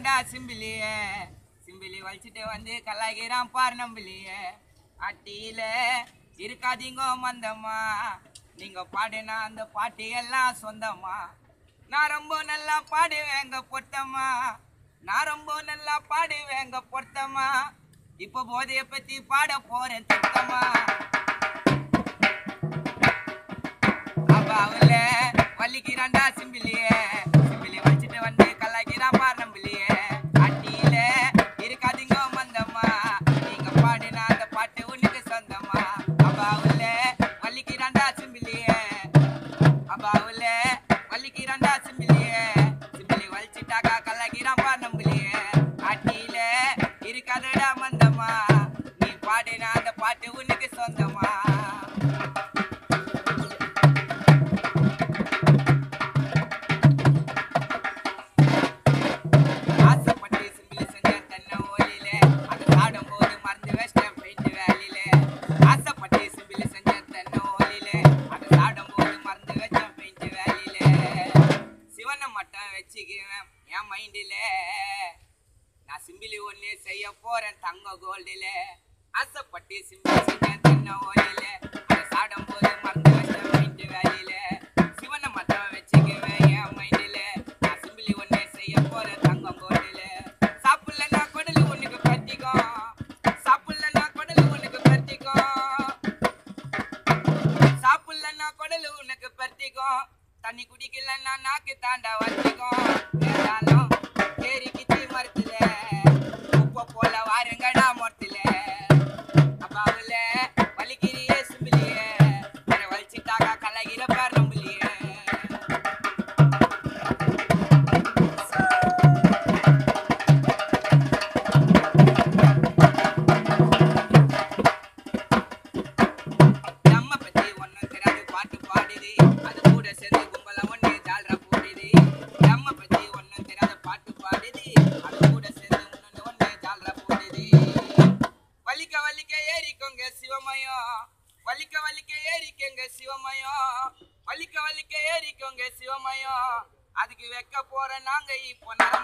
வலிக்கிறான்டா சிம்பிளிய simply வலிச்சிட்டு வந்து கலாய்க்கிறான் பார் நம்பிளிய அட்டியில இருக்காதீங்க மந்தமா நீங்க பாடினா அந்த பாட்டு எல்லாம் சொந்தமா நான் ரொம்ப நல்லா பாடுவேங்க பொருத்தமா நான் ரொம்ப நல்லா பாடுவேங்க பொருத்தமா இப்ப போதைய பத்தி பாட போறேன் திட்டமா அப்பாவுல வலிக்கிறான்டா சிம்பிளிய சிம்பிளி வச்சுட்டு வந்து கலாய்க்கிறான் பார் நம்பிளிய அட்டியில இருக்காதீங்க மந்தமா நீங்க பாடினா அந்த பாட்டு உனக்கு சொந்தமா அப்பாவுல வலிக்கிறான்டா சிம்பிளிய அப்பாவுல வலிக்கிறான்டா சிம்பிளிய சிம்பிளி வலிச்சிட்டாக்கா கலாய்க்கிறான் பார் நம்பிளிய அட்டியில இருக்காதடா மந்தமா நீ பாடினா அந்த பாட்டு உனக்கு சொந்தமா ஆசைப்பட்டு சிம்பிளி செஞ்சேன் தென்னை ஓலியிலே. அதை சாடும்போது மறந்து வச்சிட்டேன் பெயிண்ட் வேலையிலே. ஆசைப்பட்டு சிம்பிளி செஞ்சேன் தென்னை ஓலியிலே. அதை சாடும்போது மறந்து வச்சேன் பெயிண்ட் வேலையிலே. சிவனை மட்டும் வச்சுக்குவேன் என் மைண்டிலே நான் சிம்பிளி ஒண்ணு செய்ய போறேன் தங்க கோல்டில ஆசைப்பட்டு சிம்பிளி செஞ்சேன் தென்னை ஓலியில அதை சாடும்போது மறந்து வச்சேன் பெயிண்ட் வேலையில சிவனை மட்டும் வச்சுக்குவேன் என் மைண்டில நான் சிம்பிளி ஒண்ணு செய்ய போறேன் தங்க கோல்டில சாப்பிடலன்னா குடலு உனக்கு கட்டிக்கும் சாப்பிடலன்னா குடலு உனக்கு கட்டிக்கும் சாப்பிடலன்னா குடலு உனக்கு பத்திக்கும் தண்ணி குடிக்கலன்னா நாக்கு தாண்டா வத்திக்கும் ஏதாலும் ஏறி கிச்சி மரத்துல உப்ப போல வாருங்கடா மரத்துல அப்பாவுல வலிக்கிறியே சும்பிலியே அதை வலிச்சிட்டாக்கா கலகிற பேர் நம்பலியே நம்ம பத்தி ஒண்ணும் தெரியாது பாட்டு பாடுது அது கூட சேர்ந்து கும்பல ஒண்ணு ஜால்ரா போடுது நம்ம பத்தி ஒண்ணும் தெரியாத பாட்டு பாடுது அது கூட சேர்ந்து ஒண்ணு ஒண்ணு ஜால்ரா போடுது வலிக்க வலிக்க ஏறிக்கோங்க சிவமயம் வலிக்க வலிக்க ஏறிக்கோங்க சிவமயம் வலிக்க வலிக்க ஏறிக்கோங்க சிவமயம் அதுக்கு வைக்க போற நாங்க இப்போ நர